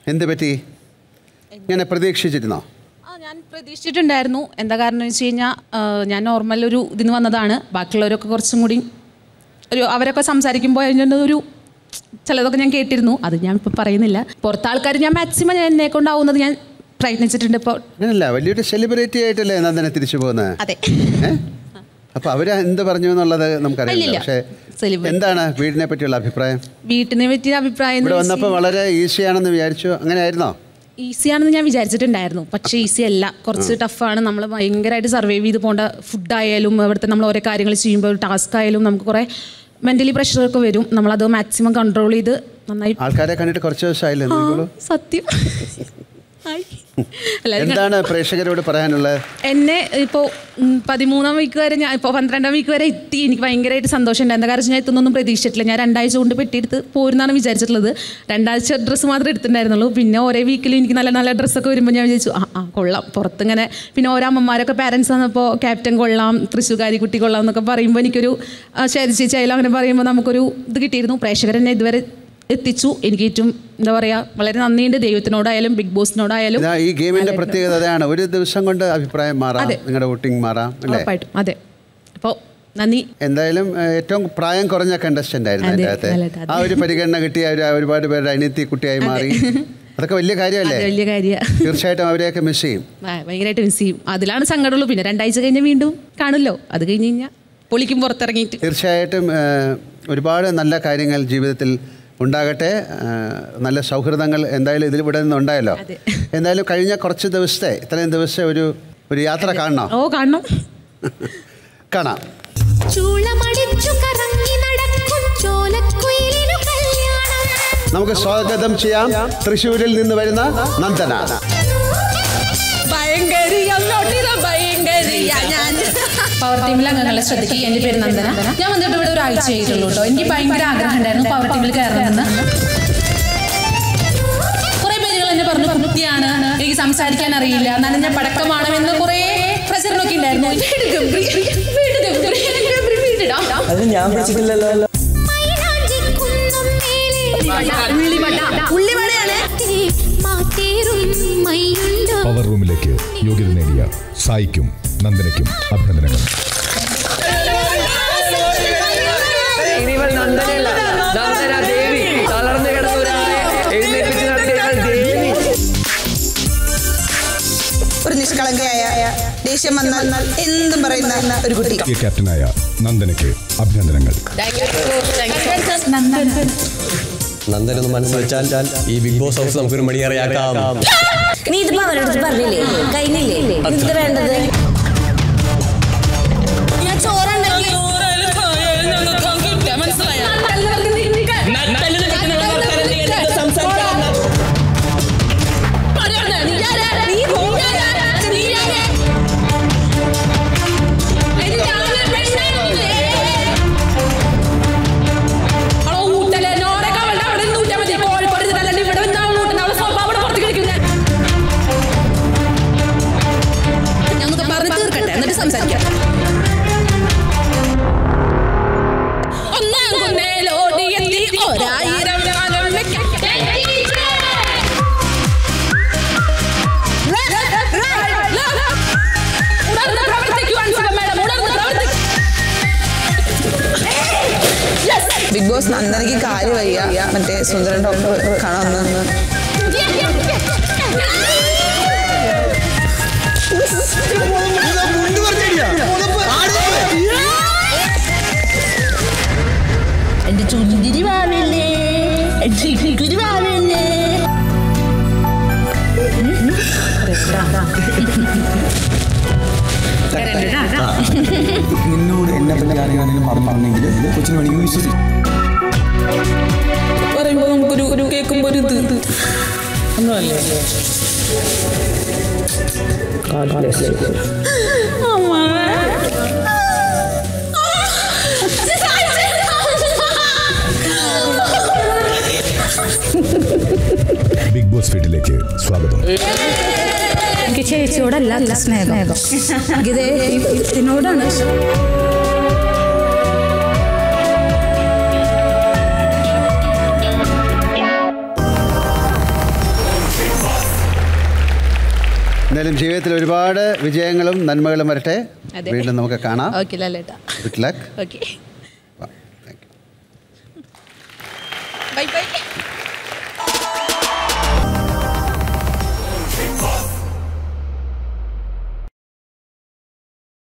എന്ത് പറ്റി ഇങ്ങനെ പ്രതീക്ഷിച്ചിരുന്നോ ആ ഞാൻ പ്രതീക്ഷിച്ചിട്ടുണ്ടായിരുന്നു എന്താ കാരണം എന്ന് വെച്ച് കഴിഞ്ഞാൽ ഞാൻ നോർമൽ ഒരു ഇതിന് വന്നതാണ് ബാക്കിയുള്ളവരൊക്കെ കുറച്ചും കൂടി ഒരു അവരൊക്കെ സംസാരിക്കുമ്പോൾ അതിൻ്റെ ഒരു ചിലതൊക്കെ ഞാൻ കേട്ടിരുന്നു അത് ഞാൻ ഇപ്പോൾ പറയുന്നില്ല പുറത്തെ ആൾക്കാർ ഞാൻ മാക്സിമം ഞാൻ എന്നെ കൊണ്ടാവുന്നത് ഞാൻ പ്രയത്നിച്ചിട്ടുണ്ട് ഇപ്പോൾ അങ്ങനല്ല വലിയൊരു സെലിബ്രിറ്റി ആയിട്ടല്ലേ നന്ദന തിരിച്ചു പോകുന്നത് അതെ ഏ അപ്പൊ അവര് എന്ത് പറഞ്ഞു എന്നുള്ളത് നമുക്കറിയില്ല ഇല്ലില്ല. പക്ഷേ Celebrity. എന്താണ് വീടിനെ പറ്റിയുള്ള അഭിപ്രായം വീട്ടിനെ പറ്റിയ അഭിപ്രായം ഇവിടെ വന്നപ്പോൾ വളരെ ഈസിയാണെന്ന് വിചാരിച്ചു അങ്ങനെ ആയിരുന്നോ ഈസി ആണെന്ന് ഞാൻ വിചാരിച്ചിട്ടുണ്ടായിരുന്നു പക്ഷേ ഈസി അല്ല കുറച്ച് ടഫാണ് നമ്മൾ ഭയങ്കരമായിട്ട് സർവൈവ് ചെയ്ത് പോകേണ്ട ഫുഡായാലും അവിടുത്തെ നമ്മൾ ഓരോ കാര്യങ്ങൾ ചെയ്യുമ്പോൾ ടാസ്ക് ആയാലും നമുക്ക് കുറേ മെൻ്റലി പ്രഷറൊക്കെ വരും നമ്മളത് മാക്സിമം കൺട്രോൾ ചെയ്ത് നന്നായി ആൾക്കാരെ കണ്ടിട്ട് കുറച്ച് ദിവസമായില്ലേ നോക്കിക്കോളൂ സത്യം ഹായ്. എല്ലാവരും എന്താണ് പ്രേക്ഷകരോട് പറയാനുള്ളത് എന്നെ ഇപ്പോൾ പതിമൂന്നാം വീക്ക് വരെ ഞാൻ ഇപ്പോൾ പന്ത്രണ്ടാം വീക്ക് വരെ എത്തി എനിക്ക് ഭയങ്കരമായിട്ട് സന്തോഷം ഉണ്ടായിരുന്നു കാരണം ഞാൻ എത്തുന്നൊന്നും പ്രതീക്ഷിച്ചിട്ടില്ല ഞാൻ രണ്ടാഴ്ച കൊണ്ട് പെട്ടിയെടുത്ത് പോരുന്നാണ് വിചാരിച്ചിട്ടുള്ളത് രണ്ടാഴ്ച ഡ്രസ്സ് മാത്രമേ എടുത്തിട്ടുണ്ടായിരുന്നുള്ളൂ പിന്നെ ഓരോ വീക്കിൽ എനിക്ക് നല്ല നല്ല ഡ്രസ്സൊക്കെ വരുമ്പോൾ ഞാൻ വിചാരിച്ചു ആ ആ കൊള്ളാം പുറത്തിങ്ങനെ പിന്നെ ഓരോ അമ്മമാരൊക്കെ പാരൻസ് വന്നപ്പോൾ ക്യാപ്റ്റൻ കൊള്ളാം തൃശ്ശൂകാരി കുട്ടി കൊള്ളാം എന്നൊക്കെ പറയുമ്പോൾ എനിക്കൊരു ആ, ശരി ചേച്ചി ആയാലും അങ്ങനെ പറയുമ്പോൾ നമുക്കൊരു ഇത് കിട്ടിയിരുന്നു പ്രേക്ഷകർ എന്നെ ഇതുവരെ എത്തിച്ചു എനിക്ക് ഏറ്റവും എന്താ പറയുക വളരെ നന്ദിയുണ്ട് ദൈവത്തിനോടായാലും ബിഗ് ബോസിനോടായാലും ഇതാ ഈ ഗെയിമിന്റെ പ്രത്യേകത അതാണ് ഒരു ദിവസം കൊണ്ട് അഭിപ്രായം മാറാം അതെ. നിങ്ങളുടെ വോട്ടിംഗ് മാറാം അല്ലേ ഉറപ്പായിട്ടും അതെ അപ്പോൾ നന്ദി എന്തായാലും ഏഹ്, ഏറ്റവും പ്രായം കുറഞ്ഞ കണ്ടസ്റ്റന്റ് ആയിരുന്നു അതെ, അതിൻ്റെ അകത്ത് അതെ, അതെ. ആ ഒരു പരിഗണന കിട്ടിയ ഒരു ഒരുപാട് പേരുടെ അനിയത്തി കുട്ടിയായി മാറി അതൊക്കെ വലിയ കാര്യമല്ലേ അത് വലിയ കാര്യമാണ് തീർച്ചയായിട്ടും അവരെയൊക്കെ മിസ് ചെയ്യും ഭയങ്കരമായിട്ട് മിസ് ചെയ്യും അതിലാണ് സങ്കടമുള്ളൂ പിന്നെ രണ്ടാഴ്ച കഴിഞ്ഞ് വീണ്ടും കാണുമല്ലോ അത് കഴിഞ്ഞ് കഴിഞ്ഞാൽ പൊളിക്കും പുറത്തിറങ്ങിയിട്ട് തീർച്ചയായിട്ടും ഏഹ്, ഒരുപാട് നല്ല കാര്യങ്ങൾ ജീവിതത്തിൽ ഉണ്ടാകട്ടെ ഏഹ്, നല്ല സൗഹൃദങ്ങൾ എന്തായാലും ഇതിൽ ഇവിടെ നിന്ന് ഉണ്ടായല്ലോ അതെ. എന്തായാലും കഴിഞ്ഞ കുറച്ച് ദിവസത്തെ ഇത്രയും ദിവസത്തെ ഒരു ഒരു യാത്ര കാണണം ഓ കാണണം കാണാം ചൂളമടിച്ചു കറങ്ങി നടക്കും ചോലക്കുയിലിനു കല്യാണം നമുക്ക് സ്വാഗതം ചെയ്യാം തൃശ്ശൂരിൽ നിന്ന് വരുന്ന നന്ദന പവർ ടീമിലെ അംഗങ്ങളെ ശ്രദ്ധിക്കുക എൻ്റെ പേര് നന്ദന ഞാൻ വന്നിട്ട് ഇവിടെ ഒരു ആഴ്ച ആയിട്ടുള്ളൂ കേട്ടോ എനിക്ക് ഭയങ്കര ആഗ്രഹം ഉണ്ടായിരുന്നു പവർ ടീമിൽ കയറണമെന്ന് കുറെ പേരുകൾ എന്നെ പറഞ്ഞു കുട്ടിയാണ് എനിക്ക് സംസാരിക്കാൻ അറിയില്ല നനഞ്ഞ പടക്കമാണെന്ന് കുറെ പ്രചരണമൊക്കെ ഉണ്ടായിരുന്നു വീട് ഗംഭീര, വീട് ഗംഭീര, ഗംഭീര, വീടിടാം. അത് ഞാൻ പിടിച്ചിട്ടില്ലല്ലോ മൈലാഞ്ചി കുന്നും മേലെ മാറ്റേറും മൈയുണ്ടോ പവർ റൂമിലേക്ക് യോഗ്യത നേടിയ സായിക്കും നന്ദനയ്ക്കും അഭിനന്ദനങ്ങൾ ഇനിവൾ നന്ദനയല്ല നന്ദന ദേവി തളർന്നു കിടന്ന ഒരാളെ എഴുന്നേൽപ്പിച്ച് നടത്തിയ ദേവി ഒരു നിഷ്കളങ്കയായ ദേഷ്യം വന്നാൽ എന്തും പറയുന്ന ഒരു കുട്ടി പുതിയ ക്യാപ്റ്റനായ നന്ദനയ്ക്ക് അഭിനന്ദനങ്ങൾ നന്ദനൊന്ന് മനസ്സ് വെച്ചാൽ ഈ ബിഗ് ബോസ് ഹൗസ് നമുക്കൊരു മണിയറിയാക്കാം നീ ഇതിപ്പോ അവരുടെ പറഞ്ഞില്ലേ കഴിഞ്ഞില്ലേ ഇത് വേണ്ടത് ഞാൻ ചോറുണ്ടാക്കി ഞാനൊക്കെ പറഞ്ഞ് തീർക്കട്ടെ എന്നിട്ട് സംസാരിക്കാം ഒന്നാം കുന്നേലോടിയെത്തി ഒരായിരം കാലം വെക്കട്ടെ. ഉണർന്ന് പ്രവർത്തിക്കുവാൻ സുഖം വേണം. ഉണർന്ന് പ്രവർത്തി- ബിഗ് ബോസ് നന്ദനയ്ക്ക് കാല് വയ്യ മറ്റേ സുന്ദരൻ ഡോക്ടർ കാണാമെന്ന് എന്റെ ചുന്തിരി വാവല്ലേ എന്റെ കുരു വാവല്ലേ നിന്നോട് എന്നെ പറ്റി അറിയാനെങ്കിലും മറന്നിട്ടുണ്ടെങ്കിൽ കൊച്ചിന് വേണമെങ്കിൽ വിശ്വസിക്കും പറയുമ്പോൾ നമുക്കൊരു ഒരു കേൾക്കുമ്പോൾ ഒരു ഇത് ബിഗ് ബോസ് വീട്ടിലേക്ക് സ്വാഗതം എനിക്ക് ചേച്ചിയോടല്ല സ്നേഹം ഇത് ഇതിനോടാണ് എന്തായാലും ജീവിതത്തിൽ ഒരുപാട് വിജയങ്ങളും നന്മകളും വരട്ടെ അതെ. വീണ്ടും നമുക്ക് കാണാം ഓക്കെ ലാലേട്ടാ good luck okay bye by